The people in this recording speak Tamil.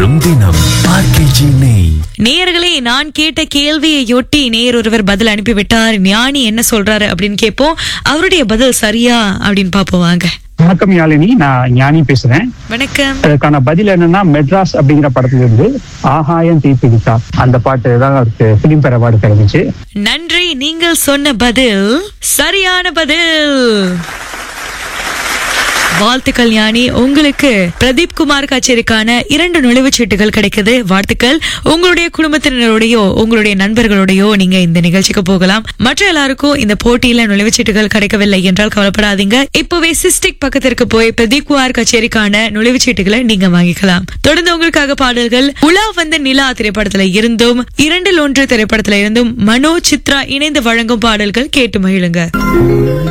வரும் தினம் ஆர்கேஜி நெய் நேயர்களே நான் கேட்ட கேள்வியையொட்டி நேயர் ஒருவர் பதில் அனுப்பிவிட்டார் ஞானி என்ன சொல்றாரு அப்படின்னு கேட்போம் அவருடைய பதில் சரியா அப்படின்னு பாப்போம் வாங்க வணக்கம் யாழினி நான் ஞானி பேசுறேன் வணக்கம் அதுக்கான பதில் என்னன்னா மெட்ராஸ் அப்படிங்கிற படத்துல இருந்து ஆகாயம் தீப்பிடித்தா அந்த பாட்டு தான் அவருக்கு பிலிம் பெற அவார்டு கிடைச்சிச்சு நன்றி நீங்கள் சொன்ன பதில் சரியான பதில் வாழ்த்துக்கள் ஞானி உங்களுக்கு பிரதீப் குமார் கச்சேரிக்கான இரண்டு நுழைவுச் சீட்டுகள் கிடைக்குது வாழ்த்துக்கள் உங்களுடைய குடும்பத்தினரோடையோ உங்களுடைய நண்பர்களோடையோ நீங்க இந்த நிகழ்ச்சிக்கு போகலாம் மற்ற எல்லாருக்கும் இந்த போட்டியில நுழைவுச் சீட்டுகள் கிடைக்கவில்லை என்றால் கவலைப்படாதீங்க இப்பவே சிஸ்டிக் பக்கத்திற்கு போய் பிரதீப் குமார் கச்சேரிக்கான நுழைவுச் சீட்டுகளை நீங்க வாங்கிக்கலாம் தொடர்ந்து உங்களுக்காக பாடல்கள் உலா வந்த நிலா திரைப்படத்துல இருந்தும் இரண்டில் ஒன்று திரைப்படத்துல இருந்தும் மனோ சித்ரா இணைந்து வழங்கும் பாடல்கள் கேட்டு மகிழுங்க